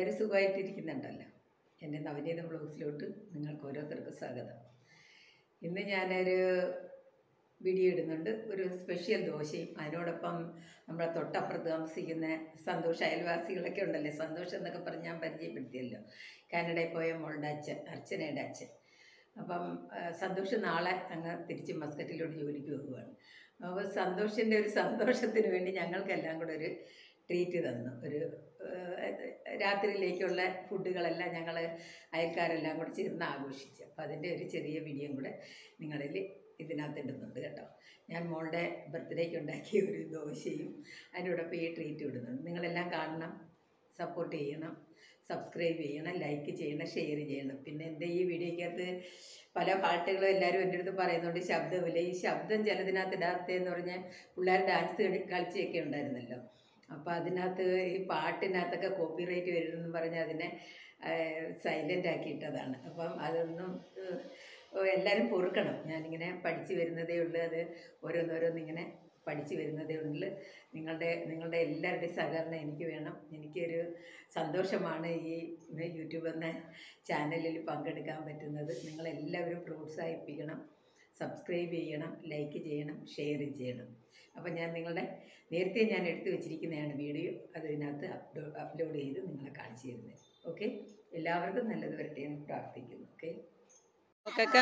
എല്ലാവരും സുഖമായിട്ടിരിക്കുന്നുണ്ടല്ലോ എൻ്റെ നവനീത ബ്ലോഗ്സിലോട്ട് നിങ്ങൾക്ക് ഓരോരുത്തർക്കും സ്വാഗതം ഇന്ന് ഞാനൊരു വീഡിയോ ഇടുന്നുണ്ട് ഒരു സ്പെഷ്യൽ ദോശയും അതിനോടൊപ്പം നമ്മളെ തൊട്ടപ്പുറത്ത് താമസിക്കുന്ന സന്തോഷ് അയൽവാസികളൊക്കെ ഉണ്ടല്ലേ സന്തോഷം എന്നൊക്കെ പറഞ്ഞ് ഞാൻ പരിചയപ്പെടുത്തിയല്ലോ കാനഡയിൽ പോയ മോളുടെ അച്ഛൻ അർച്ചനയുടെ അച്ഛൻ അപ്പം ആ, സന്തോഷ് നാളെ അങ്ങ് തിരിച്ച് മസ്കറ്റിലോട്ട് ജോലിക്ക് പോകുകയാണ് അപ്പോൾ സന്തോഷിൻ്റെ ഒരു സന്തോഷത്തിന് വേണ്ടി ഞങ്ങൾക്കെല്ലാം കൂടെ ഒരു ട്രീറ്റ് തന്നു ഒരു ആ, രാത്രിയിലേക്കുള്ള ഫുഡുകളെല്ലാം ഞങ്ങൾ അയൽക്കാരെല്ലാം കൂടെ ചേർന്ന് ആഘോഷിച്ചു അപ്പോൾ അതിൻ്റെ ഒരു ചെറിയ വീഡിയോ കൂടെ നിങ്ങളിൽ ഇതിനകത്ത് ഇടുന്നുണ്ട് കേട്ടോ ഞാൻ മോളുടെ ബർത്ത്ഡേക്ക് ഉണ്ടാക്കിയ ഒരു ദോശയും അതിനോടൊപ്പം ഈ ട്രീറ്റ് ഇടുന്നുണ്ട് നിങ്ങളെല്ലാം കാണണം സപ്പോർട്ട് ചെയ്യണം സബ്സ്ക്രൈബ് ചെയ്യണം ലൈക്ക് ചെയ്യണം ഷെയർ ചെയ്യണം പിന്നെ എൻ്റെ ഈ വീഡിയോക്കകത്ത് പല പാട്ടുകളും എല്ലാവരും എൻ്റെ അടുത്ത് പറയുന്നുണ്ട് ശബ്ദമില്ല ഈ ശബ്ദം ചിലതിനകത്ത് ഇടാത്തതെന്ന് പറഞ്ഞാൽ പിള്ളേർ ഡാൻസ് കളി കളിച്ചൊക്കെ ഉണ്ടായിരുന്നല്ലോ അപ്പോൾ അതിനകത്ത് ഈ പാട്ടിനകത്തൊക്കെ കോപ്പിറൈറ്റ് വരുമെന്ന് പറഞ്ഞ് അതിനെ സൈലൻ്റ് ആക്കിയിട്ടതാണ് അപ്പം അതൊന്നും ഏഹ്, എല്ലാവരും പൊറുക്കണം ഞാനിങ്ങനെ പഠിച്ചു വരുന്നതേ ഉള്ളൂ അത് ഓരോന്നോരോന്നിങ്ങനെ പഠിച്ചു വരുന്നതേ ഉള്ളൂ നിങ്ങളുടെ നിങ്ങളുടെ എല്ലാവരുടെയും സഹകരണം എനിക്ക് വേണം എനിക്കൊരു സന്തോഷമാണ് ഈ യൂട്യൂബ് എന്ന ചാനലിൽ പങ്കെടുക്കാൻ പറ്റുന്നത് നിങ്ങളെല്ലാവരും പ്രോത്സാഹിപ്പിക്കണം സബ്സ്ക്രൈബ് ചെയ്യണം ലൈക്ക് ചെയ്യണം ഷെയർ ചെയ്യണം അപ്പം ഞാൻ നിങ്ങളുടെ നേരത്തെ ഞാൻ എടുത്തു വെച്ചിരിക്കുന്നതാണ് വീഡിയോ അതിനകത്ത് അപ്ലോ അപ്ലോഡ് ചെയ്ത് നിങ്ങളെ കാണിച്ചു തരുന്നത് ഓക്കെ എല്ലാവർക്കും നല്ലത് വരട്ടെ എന്ന് പ്രാർത്ഥിക്കുന്നു ഓക്കെ ഒക്കെ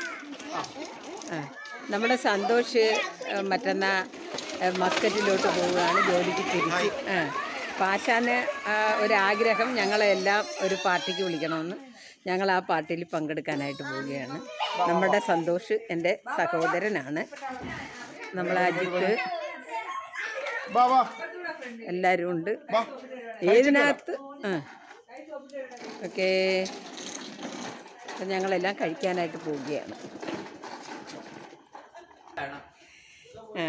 നമ്മുടെ സന്തോഷ് മറ്റന്നാ മസ്കറ്റിലോട്ട് പോവുകയാണ് ജോലിക്ക് തിരിച്ച് ആ പാശാന് ഒരാഗ്രഹം ഞങ്ങളെല്ലാം ഒരു പാർട്ടിക്ക് വിളിക്കണമെന്ന് ഞങ്ങൾ ആ പാർട്ടിയിൽ പങ്കെടുക്കാനായിട്ട് പോവുകയാണ് നമ്മുടെ സന്തോഷ് എൻ്റെ സഹോദരനാണ് നമ്മളെ അജിത്ത് വാ വാ എല്ലാവരും ഉണ്ട് വാ ഏതിനകത്ത് ആ ഓക്കേ അപ്പം ഞങ്ങളെല്ലാം കഴിക്കാനായിട്ട് പോവുകയാണ് ആ.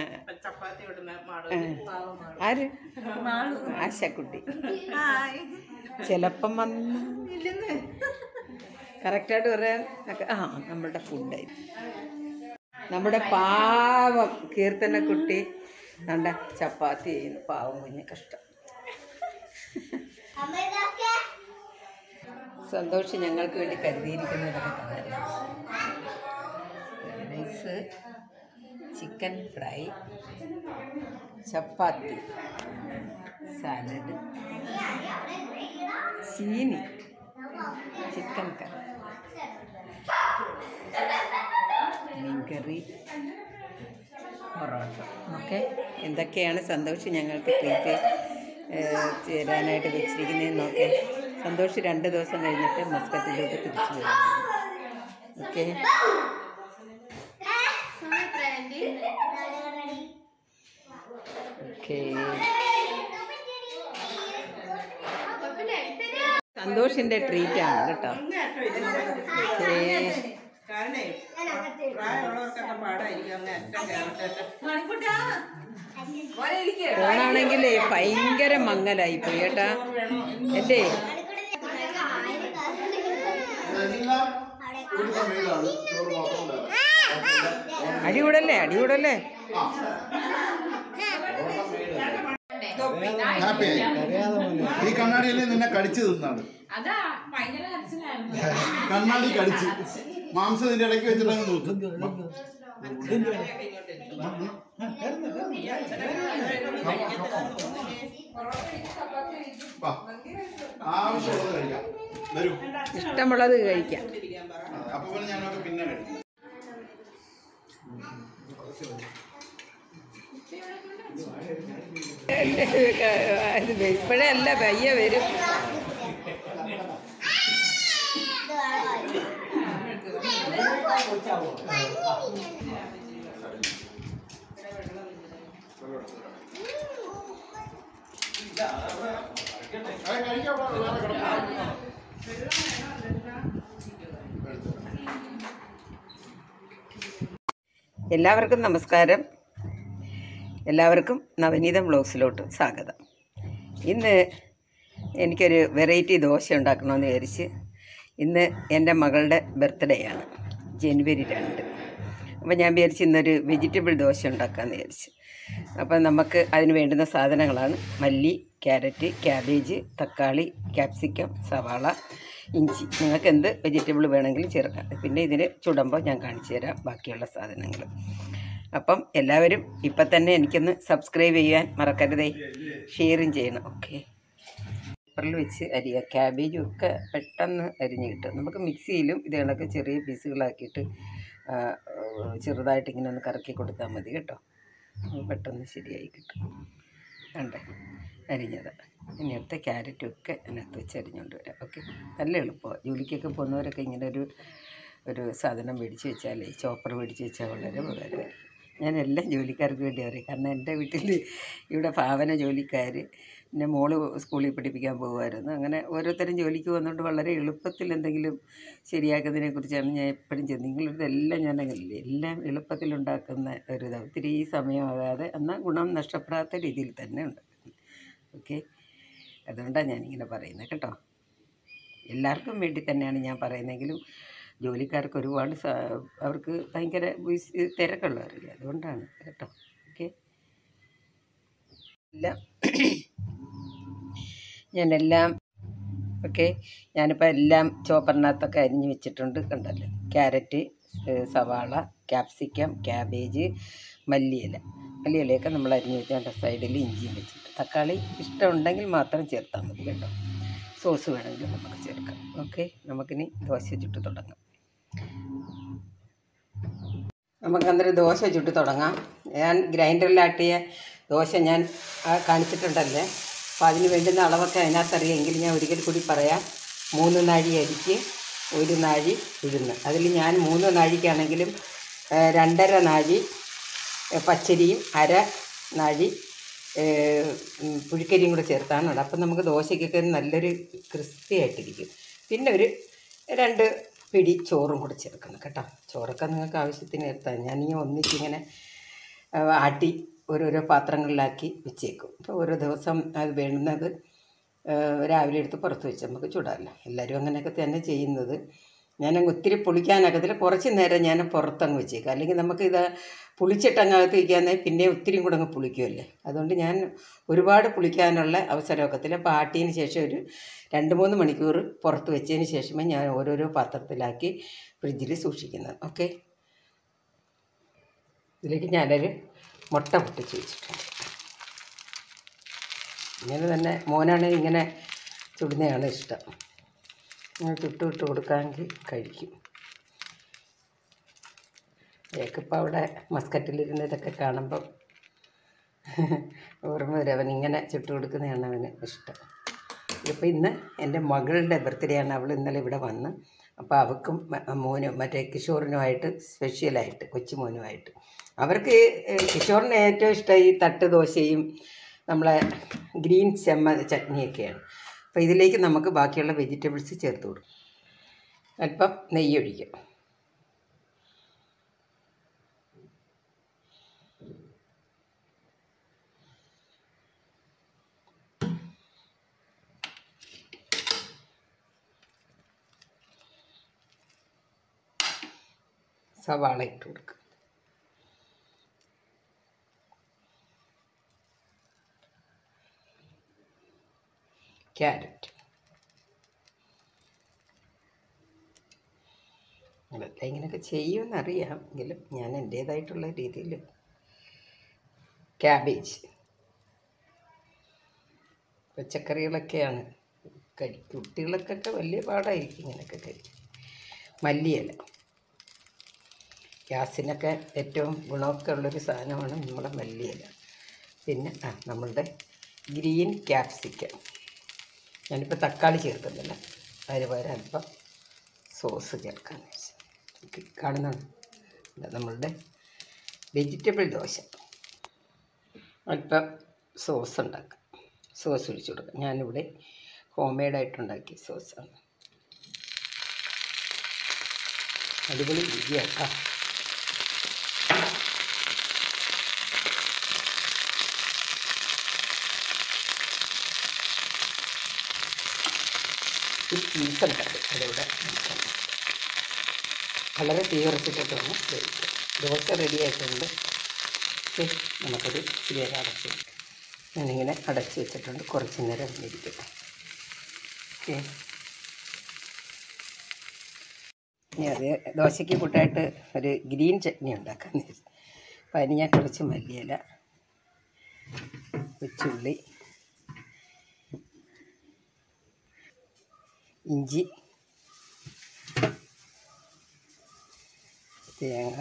ആ. ആര് ആശക്കുട്ടി ചിലപ്പം വന്ന് കറക്റ്റായിട്ട് പറയാൻ ഒക്കെ ആ നമ്മളുടെ ഫുഡായി നമ്മുടെ പാവം കീർത്തനക്കുട്ടി കണ്ട ചപ്പാത്തി ചെയ്യുന്നു പാവം കുഞ്ഞ് കഷ്ടം സന്തോഷം ഞങ്ങൾക്ക് വേണ്ടി കരുതിയിരിക്കുന്നതൊക്കെ കണ്ടല്ലോ rice chicken fry chapati salad ചീനി ചിക്കൻ കറി മീൻകറി പൊറോട്ട ഓക്കെ എന്തൊക്കെയാണ് സന്തോഷം ഞങ്ങൾക്ക് ട്രീറ്റ് ചേരാനായിട്ട് വെച്ചിരിക്കുന്നതെന്ന് നോക്കെ സന്തോഷ് രണ്ട് ദിവസം കഴിഞ്ഞിട്ട് മസ്കറ്റിലോട്ട് തിരിച്ചു വരും ഓക്കെ ഓക്കെ സന്തോഷിൻ്റെ ട്രീറ്റാണ് കേട്ടോ ഓക്കേ കാരണേ പ്രായമുള്ളവർക്കൊക്കെ പാടായിരിക്കും അങ്ങ് അറ്റം കയറട്ടെ ഫോണാണെങ്കിലേ ഭയങ്കര മങ്ങലായി പോയി കേട്ടാ എൻ്റെ ഇതെല്ലാം ഒരു സമയത്താണ് ചോറ് മാത്രം ഉണ്ടാവുക. അടികൂടല്ലേ അടികൂടല്ലേ ഹാപ്പി ആയി ഈ കണ്ണാടിയല്ലേ നിന്നെ കടിച്ചു തിന്നാണ് അതാ ഭയങ്കര കരച്ചിലായിരുന്നു കണ്ണാടി കടിച്ച് മാംസം ഇതിന്റെ ഇടയ്ക്ക് വെച്ചിട്ട് അങ്ങ് തൂത്ത് വാ. ആവശ്യമുള്ളത് കഴിക്കാം വരൂ ഇഷ്ടമുള്ളത് കഴിക്കാം അപ്പൊ പിന്നെ ഞാനൊക്കെ പിന്നെ കഴിക്കും ഇത് ഇപ്പോഴേ അല്ല പയ്യെ വരും അത് കഴിക്കാൻ പാടില്ല, വേറെ കിടക്കാം. എല്ലാവർക്കും നമസ്കാരം എല്ലാവർക്കും നവനീത ബ്ലോഗ്സിലോട്ട് സ്വാഗതം ഇന്ന് എനിക്കൊരു വെറൈറ്റി ദോശ ഉണ്ടാക്കണമെന്ന് വിചാരിച്ച് ഇന്ന് എൻ്റെ മകളുടെ ബർത്ത്ഡേ ആണ് ജനുവരി രണ്ട് അപ്പോൾ ഞാൻ വിചാരിച്ച് ഇന്നൊരു വെജിറ്റബിൾ ദോശ ഉണ്ടാക്കാമെന്ന് വിചാരിച്ചു അപ്പം നമുക്ക് അതിന് വേണ്ടുന്ന സാധനങ്ങളാണ് മല്ലി ക്യാരറ്റ് ക്യാബേജ് തക്കാളി ക്യാപ്സിക്കം സവാള ഇഞ്ചി നിങ്ങൾക്ക് എന്ത് വെജിറ്റബിൾ വേണമെങ്കിലും ചേർക്കാം പിന്നെ ഇതിന് ചുടുമ്പോൾ ഞാൻ കാണിച്ചു തരാം ബാക്കിയുള്ള സാധനങ്ങൾ അപ്പം എല്ലാവരും ഇപ്പം തന്നെ എനിക്കൊന്ന് സബ്സ്ക്രൈബ് ചെയ്യാൻ മറക്കരുതേ ഷെയറും ചെയ്യണം ഓക്കെ കുക്കറിൽ വെച്ച് അരിയുക ക്യാബേജും ഒക്കെ പെട്ടെന്ന് അരിഞ്ഞ് കിട്ടും നമുക്ക് മിക്സിയിലും ഇത് കണക്ക് ചെറിയ പീസുകളാക്കിയിട്ട് ആ, ചെറുതായിട്ട് ഇങ്ങനെ ഒന്ന് കറക്കി കൊടുത്താൽ മതി കേട്ടോ അത് പെട്ടെന്ന് ശരിയായി കിട്ടും കണ്ടേ അരിഞ്ഞത് ഇനി അടുത്ത ക്യാരറ്റും ഒക്കെ അതിനകത്ത് വെച്ച് അരിഞ്ഞുകൊണ്ട് വരാം ഓക്കെ നല്ല എളുപ്പമാണ് ജോലിക്കൊക്കെ പോകുന്നവരൊക്കെ ഇങ്ങനെ ഒരു ഒരു സാധനം മേടിച്ച് വെച്ചാലേ ചോപ്പർ മേടിച്ച് വെച്ചാൽ വളരെ ഉപകാരമായിരിക്കും ഞാൻ എല്ലാം ജോലിക്കാർക്ക് വേണ്ടി പറയും കാരണം എൻ്റെ വീട്ടിൽ ഇവിടെ ഭാവന ജോലിക്കാർ പിന്നെ മോള് സ്കൂളിൽ പഠിപ്പിക്കാൻ പോകുമായിരുന്നു അങ്ങനെ ഓരോരുത്തരും ജോലിക്ക് വന്നുകൊണ്ട് വളരെ എളുപ്പത്തിൽ എന്തെങ്കിലും ശരിയാക്കുന്നതിനെ കുറിച്ചാണ് ഞാൻ എപ്പോഴും ചെയ്യുന്നത് നിങ്ങളിതെല്ലാം ഞാൻ അങ്ങനെയല്ലേ എല്ലാം എളുപ്പത്തിൽ ഉണ്ടാക്കുന്ന ഒരു ഇതാണ് ഒത്തിരി സമയമാകാതെ എന്നാൽ ഗുണം നഷ്ടപ്പെടാത്ത രീതിയിൽ തന്നെ ഉണ്ട് ഓക്കെ അതുകൊണ്ടാണ് ഞാനിങ്ങനെ പറയുന്നത് കേട്ടോ എല്ലാവർക്കും വേണ്ടി തന്നെയാണ് ഞാൻ പറയുന്നതെങ്കിലും ജോലിക്കാർക്ക് ഒരുപാട് സ- അവർക്ക് ഭയങ്കര ബിസി തിരക്കുള്ളവരല്ലേ അതുകൊണ്ടാണ് കേട്ടോ ഓക്കെ എല്ലാം ഞാനെല്ലാം ഓക്കെ ഞാനിപ്പോൾ എല്ലാം ചോപ്പറിനകത്തൊക്കെ അരിഞ്ഞ് വെച്ചിട്ടുണ്ട് കണ്ടല്ലോ ക്യാരറ്റ് ഏഹ് സവാള ക്യാപ്സിക്കം ക്യാബേജ് മല്ലിയില മല്ലിയിലയൊക്കെ നമ്മൾ അരിഞ്ഞ് വെച്ചാൽ സൈഡിൽ ഇഞ്ചിയും വെച്ചിട്ട് തക്കാളി ഇഷ്ടമുണ്ടെങ്കിൽ മാത്രം ചേർത്താൽ മതി കേട്ടോ സോസ് വേണമെങ്കിൽ നമുക്ക് ചേർക്കാം ഓക്കെ നമുക്കിനി ദോശ ചുട്ട് തുടങ്ങാം നമുക്ക് അന്നേരം ദോശ ചുട്ട് തുടങ്ങാം ഞാൻ ഗ്രൈൻഡറിലാട്ടിയ ദോശ ഞാൻ ആ കാണിച്ചിട്ടുണ്ടല്ലേ അപ്പോൾ അതിന് വേണ്ടുന്ന അളവൊക്കെ അതിനകത്തറിയാമെങ്കിൽ ഞാൻ ഒരിക്കൽ കൂടി പറയാം മൂന്ന് നാഴി അരിക്ക് ഒരു നാഴി ഉഴുന്ന് അതിൽ ഞാൻ മൂന്ന് നാഴിക്കാണെങ്കിലും ഏ, രണ്ടര നാഴി ഏ, പച്ചരിയും അര നാഴി ഏ, ഉം, പുഴുക്കരിയും കൂടെ ചേർത്താണ് ഉള്ളത് അപ്പം നമുക്ക് ദോശയ്ക്കൊക്കെ നല്ലൊരു ക്രിസ്പി ആയിട്ടിരിക്കും പിന്നെ ഒരു രണ്ട് പിടി ചോറും കൂടെ ചേർക്കണം കേട്ടോ ചോറൊക്കെ നിങ്ങൾക്ക് ആവശ്യത്തിന് ചേർത്താൽ ഞാനിങ്ങനെ ഒന്നിച്ചിങ്ങനെ ആ, ആട്ടി ഓരോരോ പാത്രങ്ങളിലാക്കി വെച്ചേക്കും അപ്പോൾ ഓരോ ദിവസം അത് വേണ്ടുന്നത് ആ, രാവിലെ എടുത്ത് പുറത്ത് വെച്ച് നമുക്ക് ചൂടാമല്ലോ എല്ലാവരും അങ്ങനെയൊക്കെ തന്നെ ചെയ്യുന്നത് ഞാനങ്ങ് ഒത്തിരി പുളിക്കാനൊക്കത്തില്ല കുറച്ച് നേരം ഞാൻ പുറത്തങ്ങ് വെച്ചേക്കും അല്ലെങ്കിൽ നമുക്കിത് പുളിച്ചിട്ടങ്ങകത്ത് വയ്ക്കാന്നേ പിന്നെ ഒത്തിരിയും കൂടെ അങ്ങ് പുളിക്കുമല്ലേ അതുകൊണ്ട് ഞാൻ ഒരുപാട് പുളിക്കാനുള്ള അവസരമൊക്കത്തില്ല അപ്പോൾ ആട്ടിയതിന് ശേഷം ഒരു രണ്ട് മൂന്ന് മണിക്കൂർ പുറത്ത് വെച്ചതിന് ശേഷമേ ഞാൻ ഓരോരോ പാത്രത്തിലാക്കി ഫ്രിഡ്ജിൽ സൂക്ഷിക്കുന്നത് ഓക്കെ ഇതിലേക്ക് ഞാനൊരു മുട്ട പൊട്ടിച്ച് വെച്ചിട്ടുണ്ട് ഇങ്ങനെ തന്നെ മോനാണെങ്കിൽ ഇങ്ങനെ ചുടുന്നതാണ് ഇഷ്ടം ഇങ്ങനെ ചുട്ട് വിട്ട് കൊടുക്കാമെങ്കിൽ കഴിക്കും ഏക്കിപ്പോൾ അവിടെ മസ്കറ്റിലിരുന്ന് ഇതൊക്കെ കാണുമ്പം ഓർമ്മ വരും അവൻ ഇങ്ങനെ ചുട്ട് കൊടുക്കുന്നതാണ് അവന് ഇഷ്ടം ഇതിപ്പോൾ ഇന്ന് എൻ്റെ മകളുടെ ബർത്ത്ഡേ ആണ് അവൾ ഇന്നലെ ഇവിടെ വന്ന് അപ്പോൾ അവൾക്കും മ- മോനും മറ്റേ കിഷോറിനുമായിട്ട് സ്പെഷ്യലായിട്ട് കൊച്ചുമോനുമായിട്ട് അവർക്ക് ഏഹ്, കിഷോറിന് ഏറ്റവും ഇഷ്ടം ഈ തട്ട് ദോശയും നമ്മളെ ഗ്രീൻ ചെമ്മ ചട്നിയൊക്കെയാണ് അപ്പോൾ ഇതിലേക്ക് നമുക്ക് ബാക്കിയുള്ള വെജിറ്റബിൾസ് ചേർത്ത് കൊടുക്കും അല്പം നെയ്യ് ഒഴിക്കും സവാള ഇട്ട് കൊടുക്കുക ക്യാരറ്റ് അതെല്ലാം ഇങ്ങനെയൊക്കെ ചെയ്യുമെന്നറിയാം എങ്കിലും ഞാൻ എൻ്റേതായിട്ടുള്ള രീതിയിൽ ക്യാബേജ് പച്ചക്കറികളൊക്കെയാണ് കഴി കുട്ടികൾക്കൊക്കെ വലിയ പാടായിരിക്കും ഇങ്ങനെയൊക്കെ കഴിക്കും മല്ലിയില ഗ്യാസിനൊക്കെ ഏറ്റവും ഗുണമൊക്കെ ഉള്ളൊരു സാധനമാണ് നമ്മുടെ മല്ലിയില പിന്നെ ആ നമ്മളുടെ ഗ്രീൻ ക്യാപ്സിക്കം ഞാനിപ്പോൾ തക്കാളി ചേർക്കുന്നില്ല അതിന് പകരം അല്പം സോസ് ചേർക്കാമെന്ന് വെച്ചു ഓക്കെ കാണുന്നുണ്ട് ഇത് നമ്മളുടെ വെജിറ്റബിൾ ദോശ അല്പം സോസ് ഉണ്ടാക്കാം സോസ് ഒഴിച്ചു കൊടുക്കാം ഞാനിവിടെ ഹോം മെയ്ഡായിട്ടുണ്ടാക്കിയ സോസാണ് അടിപൊളി രുചിയാക്കാം ഈ ചീസ് ഉണ്ടാക്കി അതിവിടെ വെക്കാം. വളരെ തീ കുറച്ചിട്ടിട്ട് വേണം വേവിക്കാൻ ദോശ റെഡി ആയിട്ടുണ്ട് ഓക്കെ നമുക്കൊരു ശരിയായി അടച്ച് വെക്കാം. ഞാനിങ്ങനെ അടച്ച് വെച്ചിട്ടുണ്ട് കുറച്ച് നേരം അങ്ങനെ ഇരിക്കട്ടെ ഓക്കെ ഇനി അത് ദോശയ്ക്ക് കൂട്ടായിട്ട് ഒരു ഗ്രീൻ ചട്നി ഉണ്ടാക്കാൻ അപ്പം അതിന് ഞാൻ കുറച്ച് മല്ലിയില കൊച്ചുള്ളി ഇഞ്ചി തേങ്ങ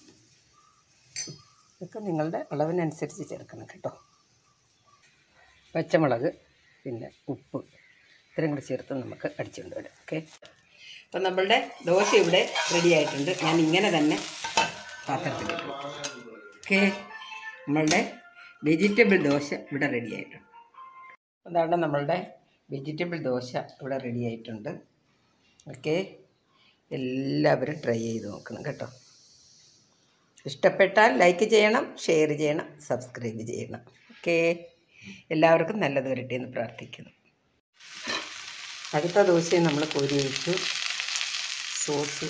ഇതൊക്കെ നിങ്ങളുടെ അളവിനനുസരിച്ച് ചേർക്കണം കേട്ടോ പച്ചമുളക് പിന്നെ ഉപ്പ് ഇത്രയും കൂടി ചേർത്ത് നമുക്ക് അടിച്ചുകൊണ്ട് വരാം ഓക്കെ അപ്പം നമ്മളുടെ ദോശ ഇവിടെ റെഡി ആയിട്ടുണ്ട് ഞാൻ ഇങ്ങനെ തന്നെ പാത്രത്തിലിട്ടു ഓക്കെ നമ്മളുടെ വെജിറ്റബിൾ ദോശ ഇവിടെ റെഡി ആയിട്ടുണ്ട് അതാണ് നമ്മളുടെ വെജിറ്റബിൾ ദോശ ഇവിടെ റെഡി ആയിട്ടുണ്ട് ഓക്കെ എല്ലാവരും ട്രൈ ചെയ്ത് നോക്കണം കേട്ടോ ഇഷ്ടപ്പെട്ടാൽ ലൈക്ക് ചെയ്യണം ഷെയർ ചെയ്യണം സബ്സ്ക്രൈബ് ചെയ്യണം ഓക്കെ എല്ലാവർക്കും നല്ലത് വരട്ടെ എന്ന് പ്രാർത്ഥിക്കുന്നു അടുത്ത ദോശയും നമ്മൾ കോരി വെച്ചു സോസ്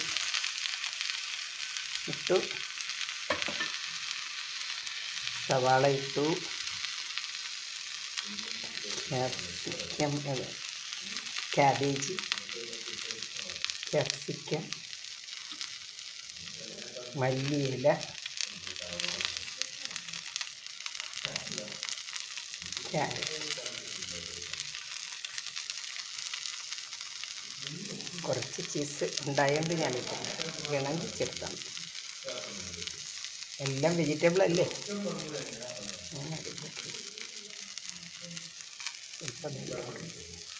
ഇട്ടു സവാള ഇട്ടു ക്യാപ്സിക്കം അല്ല, ക്യാബേജ് ക്യാപ്സിക്കം മല്ലിയില ക്യാരറ്റ് കുറച്ച് ചീസ് ഉണ്ടായതുകൊണ്ട് ഞാൻ ഇട്ടില്ല വേണമെങ്കിൽ ചേർത്താം എല്ലാം വെജിറ്റബിൾ അല്ലേ അങ്ങനെ അടിപൊളി. ഇപ്പം നെയ്യ് കൂടി.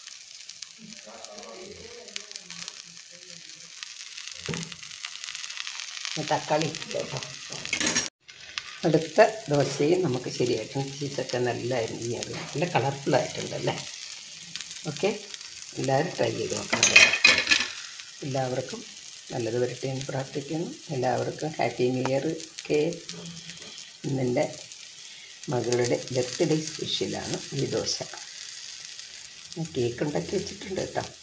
ഇനി തക്കാളി കേട്ടോ അടുത്ത ദോശയും നമുക്ക് ശരിയായിട്ടുണ്ട് ചീസൊക്കെ നല്ല അരിഞ്ഞത് നല്ല കളർഫുള്ളായിട്ടുണ്ട് അല്ലേ ഓക്കെ എല്ലാവരും ട്രൈ ചെയ്ത് നോക്കണം എല്ലാവർക്കും നല്ലത് വരട്ടെ എന്ന് പ്രാർത്ഥിക്കുന്നു എല്ലാവർക്കും ഹാപ്പി ന്യൂ ഇയർ ഒക്കെ ഇന്നെൻ്റെ മകളുടെ ബർത്ത്ഡേ സ്പെഷ്യലാണ് ഈ ദോശ ഞാൻ കേക്ക് ഉണ്ടാക്കി വെച്ചിട്ടുണ്ട് കേട്ടോ